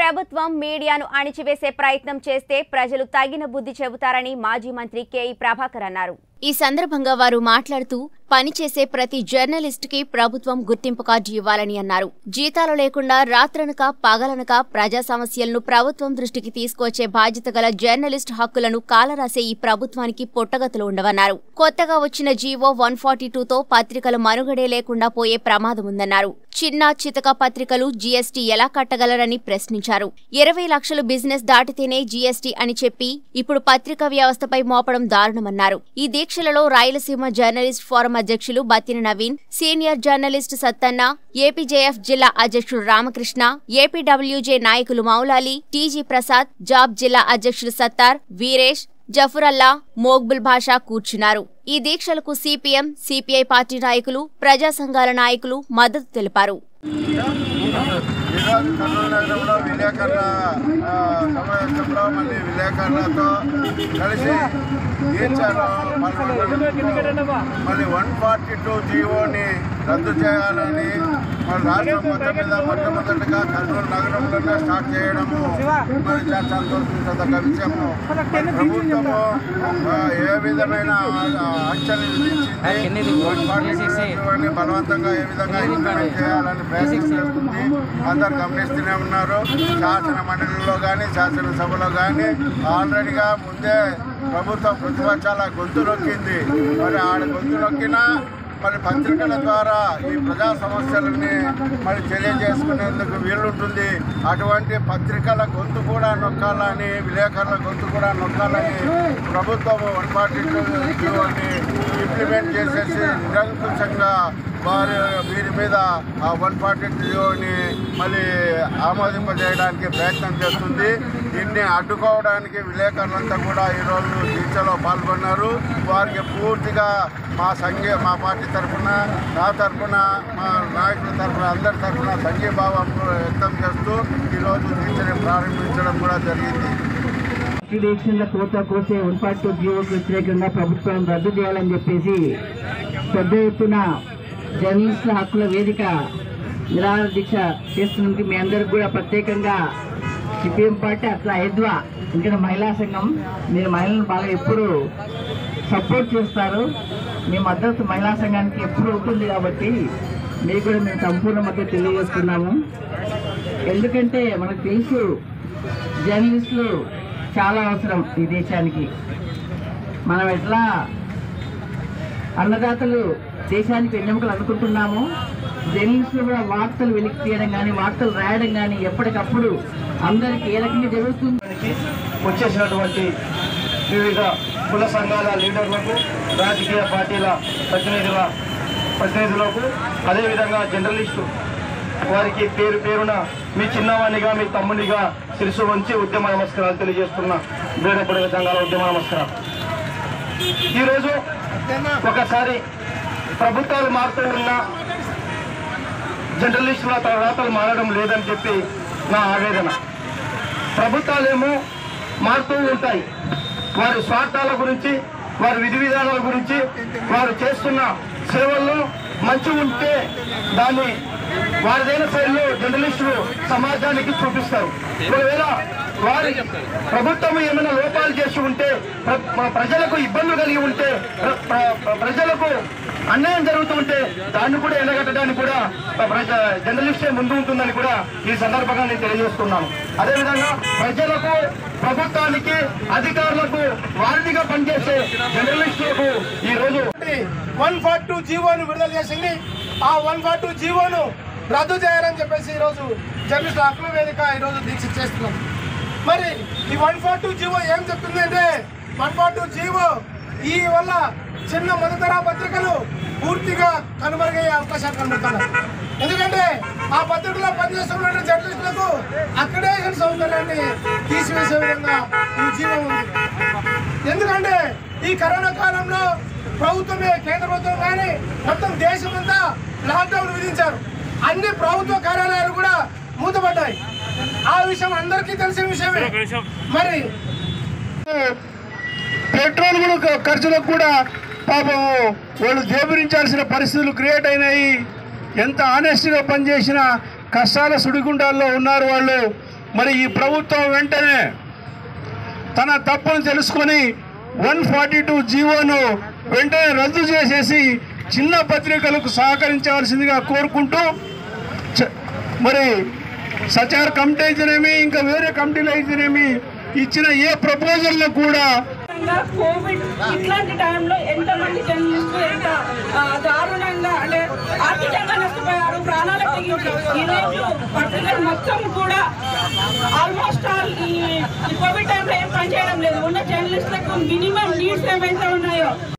ప్రభుత్వం మీడియాను అణిచివేసే ప్రయత్నం చేస్తే ప్రజలు తగిన బుద్ధి చెబుతారని మాజీ మంత్రి కేఈ ప్రభాకర్ అన్నారు ఈ సందర్భంగా వారు మాట్లాడుతూ పనిచేసే ప్రతి జర్నలిస్ట్ కి ప్రభుత్వం గుర్తింపు కార్డు ఇవ్వాలని అన్నారు జీతాలు లేకుండా రాత్రనక పగలనక ప్రజా సమస్యలను ప్రభుత్వం దృష్టికి తీసుకొచ్చే బాధ్యత గల జర్నలిస్ట్ హక్కులను కాలరాసే ఈ ప్రభుత్వానికి పుట్టగతులు ఉండవన్నారు కొత్తగా వచ్చిన జీవో వన్ ఫార్టీ టూతో పత్రికలు మనుగడే లేకుండా పోయే ప్రమాదం ఉందన్నారు చిన్న చితక పత్రికలు జీఎస్టీ ఎలా కట్టగలరని ప్రశ్నించారు ఇరవై లక్షలు బిజినెస్ దాటితేనే జీఎస్టీ అని చెప్పి ఇప్పుడు పత్రికా వ్యవస్థపై మోపడం దారుణమన్నారు ఈ దీక్షలలో రాయలసీమ జర్నలిస్ట్ ఫోరం అధ్యక్షులు Battina Naveen senior journalist Sattanna APJF జిల్లా అధ్యక్షుడు రామకృష్ణ ఏపీడబ్ల్యూజే నాయకులు మౌలాలి టీజీ ప్రసాద్ జాబ్ జిల్లా అధ్యక్షుడు సత్తార్ వీరేష్ జఫురల్లా మోగ్బుల్ భాషా కూర్చున్నారు ఈ దీక్షలకు సిపిఎం సిపిఐ పార్టీ నాయకులు ప్రజా సంఘాల నాయకులు మద్దతు తెలిపారు ఈరోజు కర్నూలు నగరంలో విలేకరుల ఆ, సమావేశంలో మళ్ళీ విలేకరులతో కలిసి తీర్చారు మళ్ళీ వన్ ఫార్టీ టూ జీవోని రద్దు చేయాలని మన రాష్ట్రం మొత్తం మీద మొట్టమొదటిగా కర్నూలు నగరంలోనే స్టార్ట్ చేయడము మరి చాలా సంతోషించదగ్గ విషయము మరి ప్రభుత్వము ఆ, ఏ విధమైన యాక్షన్ విధించింది వన్ ఫార్టీ టూ జీవోని బలవంతంగా ఏ విధంగా ఇంప్లిమెంట్ చేయాలని ప్రయత్నం చేస్తుంది అందరు గమనిస్తూనే ఉన్నారు శాసన మండలిలో కానీ శాసనసభలో కానీ ఆల్రెడీగా ముందే ప్రభుత్వం ప్రతిపక్షాల గొంతు నొక్కింది మరి ఆడ గొంతు నొక్కినా మరి పత్రికల ద్వారా ఈ ప్రజా సమస్యలని మరి తెలియజేసుకునేందుకు వీలుంటుంది అటువంటి పత్రికల గొంతు కూడా నొక్కాలని విలేకరుల గొంతు కూడా నొక్కాలని ప్రభుత్వం వన్ ఫార్టీ టూ ఇంప్లిమెంట్ చేసేసి నిరంకుశంగా వారి వీరి మీద ఆ వన్ ఫార్టీ టూని మళ్ళీ ఆమోదింపజేయడానికి ప్రయత్నం చేస్తుంది దీన్ని అడ్డుకోవడానికి విలేకరులంతా కూడా ఈరోజు దీక్షలో పాల్గొన్నారు వారికి పూర్తిగా మా సంఘీ మా పార్టీ తరఫున నా తరఫున మా నాయకుల తరఫున అందరి తరఫున సంఘీభావం వ్యక్తం చేస్తూ ఈరోజు దీక్షని ప్రారంభించడం కూడా జరిగింది ఎలక్షన్ల కోత కోసే వన్ ఫార్టీ టూ జీవోకు వ్యతిరేకంగా ప్రభుత్వం రద్దు చేయాలని చెప్పేసి పెద్ద ఎత్తున జర్నలిస్టుల హక్కుల వేదిక నిరాహార దీక్ష చేస్తున్నందుకు మీ అందరికి కూడా ప్రత్యేకంగా సిపిఎం పార్టీ అట్లా ఎద్వా ఎందుకంటే మహిళా సంఘం మీరు మహిళలను బాగా ఎప్పుడు సపోర్ట్ చేస్తారు మీ మద్దతు మహిళా సంఘానికి ఎప్పుడు ఉంటుంది కాబట్టి మీకు కూడా మేము సంపూర్ణ మద్దతు తెలియజేస్తున్నాము ఎందుకంటే మనకు తెలుసు జర్నలిస్టులు చాలా అవసరం ఈ దేశానికి మనం ఎట్లా అన్నదాతలు దేశానికి వెన్నెముకలు అనుకుంటున్నాము జర్నలిస్టులు కూడా వార్తలు వెలికి తీయడం కానీ వార్తలు రాయడం కానీ ఎప్పటికప్పుడు అందరికీ ఏ రకంగా జరుగుతుంది దానికి వచ్చేసినటువంటి వివిధ కుల సంఘాల లీడర్లకు రాజకీయ పార్టీల ప్రతినిధుల ప్రతినిధులకు అదేవిధంగా జర్నలిస్టు వారికి పేరు పేరున మీ చిన్నవాణిగా మీ తమ్మునిగా శిరసు వంచి ఉద్యమ నమస్కారాలు తెలియజేస్తున్న వేడపడే సంఘాల ఉద్యమ నమస్కారం ఈరోజు ఒకసారి ప్రభుత్వాలు మారుతూ ఉన్న జర్నలిస్టుల రాతలు మారడం లేదని చెప్పి నా ఆవేదన ప్రభుత్వాలేమో మారుతూ ఉంటాయి వారి స్వార్థాల గురించి వారి విధి విధానాల గురించి వారు చేస్తున్న సేవల్లో మంచి ఉంటే దాన్ని వారిదైన శైలిలో జర్నలిస్టులు సమాజానికి చూపిస్తారు ఒకవేళ వారి ప్రభుత్వం ఏమైనా లోపాలు చేసి ఉంటే ప్ర- ప్ర- ప్రజలకు ఇబ్బందులు కలిగి ఉంటే ప్ర- ప్ర- ప్రజలకు అన్యాయం జరుగుతుంటే దాన్ని కూడా ఎండగట్టడానికి కూడా ప్రజ జర్నలిస్టే ముందు ఉంటుందని కూడా ఈ సందర్భంగా నేను తెలియజేస్తున్నాను అదేవిధంగా ప్రజలకు ప్రభుత్వానికి అధికారులకు వారిదిగా పనిచేసే జర్నలిస్టులకు ఈ రోజు వన్ ఫార్ టూ జీవోను విడుదల చేసింది ఆ వన్ ఫార్ టూ జీవోను రద్దు చేయాలని చెప్పేసి ఈరోజు జర్నలిస్టుల హక్కుల వేదిక ఈరోజు దీక్ష చేస్తున్నాం మరి ఈ వన్ ఫార్ టూ జీవో ఏం చెప్తుంది అంటే వన్ ఫార్ టూ జీవో ఈ వల్ల చిన్న మధ్యతర పత్రికలు పూర్తిగా కనుమరుగయ్యే అవకాశాలు కనబడుతున్నాయి ఎందుకంటే ఆ పత్రికలో పనిచేస్తున్న జర్నలిస్టులకు అక్రిడేషన్ సౌకర్యాన్ని తీసివేసే విధంగా ఈ జీవో ఉంది ఎందుకంటే ఈ కరోనా కాలంలో ప్రభుత్వమే కేంద్ర ప్రభుత్వం కానీ మొత్తం దేశమంతా లాక్డౌన్ విధించారు అన్ని ప్రభుత్వ కార్యాలయాలు కూడా మూతపడ్డాయి ఆ విషయం అందరికీ తెలిసిన విషయమే మరి పెట్రోల్ కూడా ఖ- ఖర్చులకు కూడా పాపం వాళ్ళు జేబురించాల్సిన పరిస్థితులు క్రియేట్ అయినాయి ఎంత ఆనెస్ట్గా పనిచేసినా కష్టాల సుడిగుండాల్లో ఉన్నారు వాళ్ళు మరి ఈ ప్రభుత్వం వెంటనే తన తప్పును తెలుసుకొని వన్ ఫార్టీ టూ జీవోను వెంటనే రద్దు చేసేసి చిన్న పత్రికలకు సహకరించవలసిందిగా కోరుకుంటూ చ- మరి సచార్ కమిటీ అయితేనేమి ఇంకా వేరే కమిటీలు అయితేనేమి ఇచ్చిన ఏ ప్రపోజల్ను కూడా విధంగా కోవిడ్ ఇట్లాంటి టైంలో ఎంతమంది జర్నలిస్టులు ఎంత ఆ, దారుణంగా అంటే ఆర్థికంగా నష్టపోయారు ప్రాణాలకు తెగించి ఈ రోజు పత్రికలు మొత్తం కూడా ఆల్మోస్ట్ ఆల్ ఈ ఈ కోవిడ్ టైంలో ఏం పనిచేయడం లేదు ఉన్న జర్నలిస్టులకు మినిమం నీడ్స్ ఏవైతే ఉన్నాయో